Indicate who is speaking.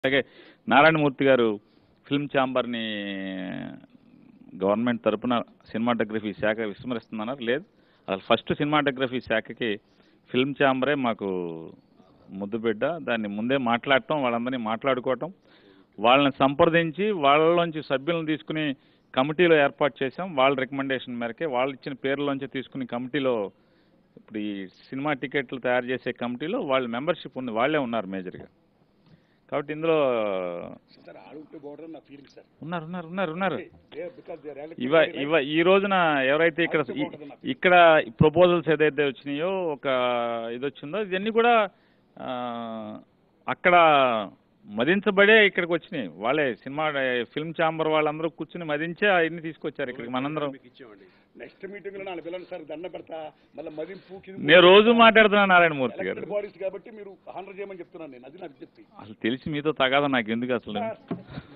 Speaker 1: అలాగే నారాయణమూర్తి గారు ఫిల్మ్ ఛాంబర్ని గవర్నమెంట్ తరపున సినిమాటోగ్రఫీ శాఖ విస్మరిస్తుందన్నారు లేదు అసలు ఫస్ట్ సినిమాటోగ్రఫీ శాఖకి ఫిల్మ్ ఛాంబరే మాకు ముద్దు బిడ్డ దాన్ని ముందే మాట్లాడటం వాళ్ళందరినీ మాట్లాడుకోవటం వాళ్ళని సంప్రదించి వాళ్ళలోంచి సభ్యులను తీసుకుని కమిటీలో ఏర్పాటు చేసాం వాళ్ళ రికమెండేషన్ మేరకే వాళ్ళు ఇచ్చిన పేర్లోంచి తీసుకుని కమిటీలో ఇప్పుడు ఈ సినిమా టికెట్లు తయారు చేసే కమిటీలో వాళ్ళ మెంబర్షిప్ ఉంది వాళ్ళే ఉన్నారు మేజర్గా కాబట్టి ఇందులో
Speaker 2: సార్ ఆడుంటే బోర్డర్ నా ఫీలింగ్ సార్
Speaker 1: ఉన్నారు ఉన్నారు ఉన్నారు ఉన్నారు
Speaker 2: బికాస్
Speaker 1: ఇవ ఇవ ఈ రోజున ఎవరైతే ఇక్కడ ఈ- ఇక్కడ ప్రపోజల్స్ ఏదైతే వచ్చినాయో ఒక ఇది వచ్చిందో ఇవన్నీ కూడా ఆ, అక్కడ మదించబడే ఇక్కడికి వచ్చినాయి వాళ్ళే సినిమా ఫిల్మ్ ఛాంబర్ వాళ్ళందరూ కూర్చుని మదించే అవన్నీ తీసుకొచ్చారు ఇక్కడికి మనందరం
Speaker 2: ఇచ్చామండి నెక్స్ట్ మీటింగ్ లో నాలుగు పిల్లలు సార్ దండ పెడతా మళ్ళీ మదింపు కింద
Speaker 1: నేను రోజు మాట్లాడుతున్నాను నారాయణమూర్తి గారు
Speaker 2: బాడీస్ కాబట్టి మీరు హానర్ చేయమని చెప్తున్నాను నేను అది నా విజ్ఞప్తి
Speaker 1: అసలు తెలిసి మీతో తగాదా నాకు ఎందుకు అసలు
Speaker 2: సార్,